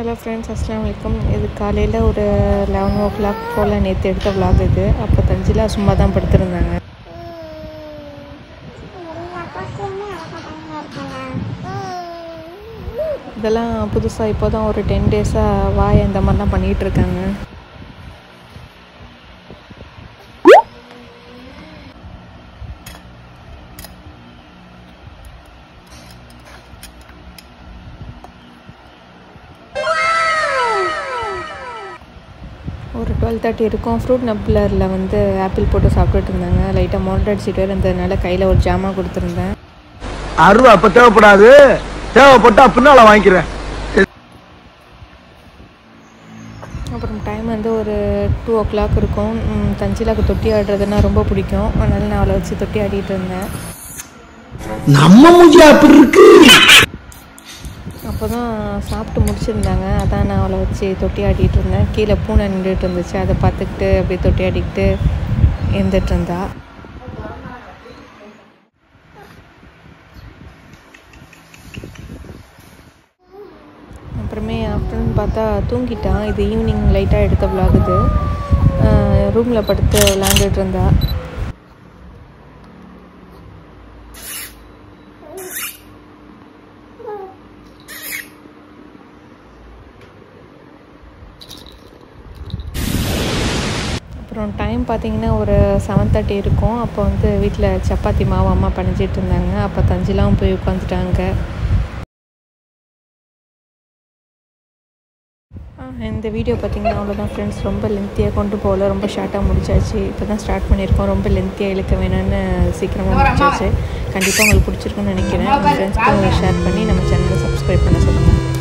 hello friends அஸ்லாம் வலைக்கம் இது காலையில் ஒரு லெவன் ஓ கிளாக் போல் நேற்று எடுத்த vlog இது அப்போ தஞ்சிலா சும்மா தான் படுத்திருந்தாங்க எல்லா போஸ்ட்லையுமே அழகாக இருக்கலாம் இதெல்லாம் புதுசாக இப்போ தான் ஒரு டென் டேஸாக வாய் இந்த மாதிரிலாம் பண்ணிகிட்டு இருக்காங்க ஒரு டுவெல் தேர்ட்டி இருக்கும் ஃப்ரூட் நப்லரில் வந்து ஆப்பிள் போட்டு சாப்பிட்டுட்டு இருந்தாங்க லைட்டாக மோல்ட் அடிச்சிட்டு வேறு இருந்ததுனால கையில் ஒரு ஜாமா கொடுத்துருந்தேன் அருவா அப்ப தேவைப்படாது தேவைப்பட்டா பின்னால வாங்கிக்கிறேன் அப்புறம் டைம் வந்து ஒரு டூ ஓ கிளாக் இருக்கும் ம், தஞ்சிலாக்கு தொட்டி ஆடுறதுன்னா ரொம்ப பிடிக்கும் அதனால நான் அவளை வச்சு தொட்டி ஆடிட்டு இருந்தேன் நம்ம மூஞ்சியா அப்படி இருக்கு அப்போ தான் சாப்பிட்டு முடிச்சிருந்தாங்க அதான் நான் அவளை வச்சு தொட்டி ஆடிட்டு இருந்தேன் கீழே பூனை நின்றுட்டு இருந்துச்சு அதை பார்த்துக்கிட்டு அப்படியே தொட்டி ஆடிக்கிட்டு இருந்துட்டு இருந்தா அப்புறமே ஆஃப்டர்நூன் பார்த்தா தூங்கிட்டான் இது ஈவினிங் லைட்டாக எடுத்த vlog இது ரூமில் படுத்து விளாண்டுட்டு இருந்தா அப்புறம் டைம் பார்த்தீங்கன்னா ஒரு செவன் தேர்ட்டி இருக்கும் அப்போ வந்து வீட்டில் சப்பாத்தி மாவு அம்மா பணிஞ்சிட்டு இருந்தாங்க அப்போ தஞ்சிலாம் போய் உட்காந்துட்டாங்க இந்த வீடியோ பார்த்தீங்கன்னா அவ்வளோதான் ஃப்ரெண்ட்ஸ் ரொம்ப லென்த்தியாக கொண்டு போகல ரொம்ப ஷார்ட்டாக முடிச்சாச்சு இப்போ தான் ஸ்டார்ட் பண்ணியிருக்கோம் ரொம்ப லென்த்தியாக இழுக்க வேணும்னு சீக்கிரமாக முடிச்சாச்சு கண்டிப்பாக உங்களுக்கு பிடிச்சிருக்குன்னு நினைக்கிறேன் உங்கள் ஃப்ரெண்ட்ஸ்க்கு ஷேர் பண்ணி நம்ம சேனலை சப்ஸ்கிரைப் பண்ண சொல்லுங்கள்